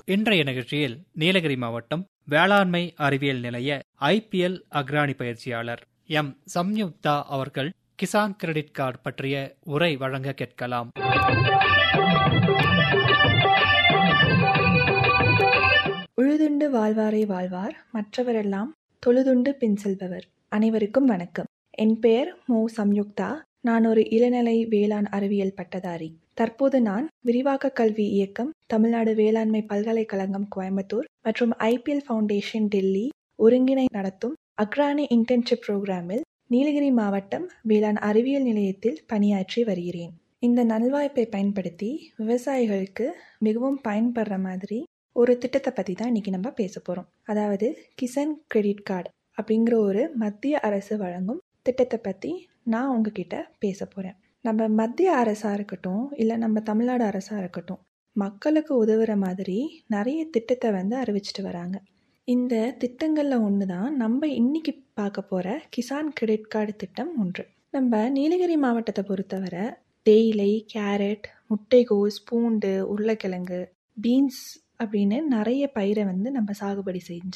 இன்றைய நிகழ்ச்சியில் நீலகிரி மாவட்டம் வேளாண்மை அறிவியல் நிலைய ஐபிஎல் அக்ராணி பயிற்சியாளர் எம் சம்யுக்தா அவர்கள் கிசான் கிரெடிட் கார்டு பற்றிய உரை வழங்க கேட்கலாம் உழுதுண்டு வாழ்வாரை வாழ்வார் மற்றவரெல்லாம் தொழுதுண்டு பின் செல்பவர் அனைவருக்கும் வணக்கம் என் பெயர் மோ சம்யுக்தா நான் ஒரு இளநிலை வேளாண் அறிவியல் பட்டதாரி தற்போது நான் விரிவாக்க கல்வி இயக்கம் தமிழ்நாடு வேளாண்மை பல்கலைக்கழகம் கோயம்புத்தூர் மற்றும் ஐபிஎல் ஃபவுண்டேஷன் டெல்லி ஒருங்கிணை நடத்தும் அக்ரானி இன்டர்ன்ஷிப் புரோகிராமில் நீலகிரி மாவட்டம் வேளாண் அறிவியல் நிலையத்தில் பணியாற்றி வருகிறேன் இந்த நல்வாய்ப்பை பயன்படுத்தி விவசாயிகளுக்கு மிகவும் பயன்படுற மாதிரி ஒரு திட்டத்தை பற்றி தான் இன்றைக்கி நம்ம பேச போகிறோம் அதாவது கிசான் கிரெடிட் கார்டு அப்படிங்கிற ஒரு மத்திய அரசு வழங்கும் திட்டத்தை பற்றி நான் உங்ககிட்ட பேச போகிறேன் நம்ம மத்திய அரசாக இருக்கட்டும் இல்லை நம்ம தமிழ்நாடு அரசாக இருக்கட்டும் மக்களுக்கு உதவுற மாதிரி நிறைய திட்டத்தை வந்து அறிவிச்சிட்டு வராங்க இந்த திட்டங்களில் ஒன்று தான் நம்ம இன்னைக்கு பார்க்க போகிற கிசான் கிரெடிட் கார்டு திட்டம் ஒன்று நம்ம நீலகிரி மாவட்டத்தை பொறுத்தவரை தேயிலை கேரட் முட்டைகோஸ் பூண்டு உருளைக்கிழங்கு பீன்ஸ் அப்படின்னு நிறைய பயிரை வந்து நம்ம சாகுபடி செஞ்சு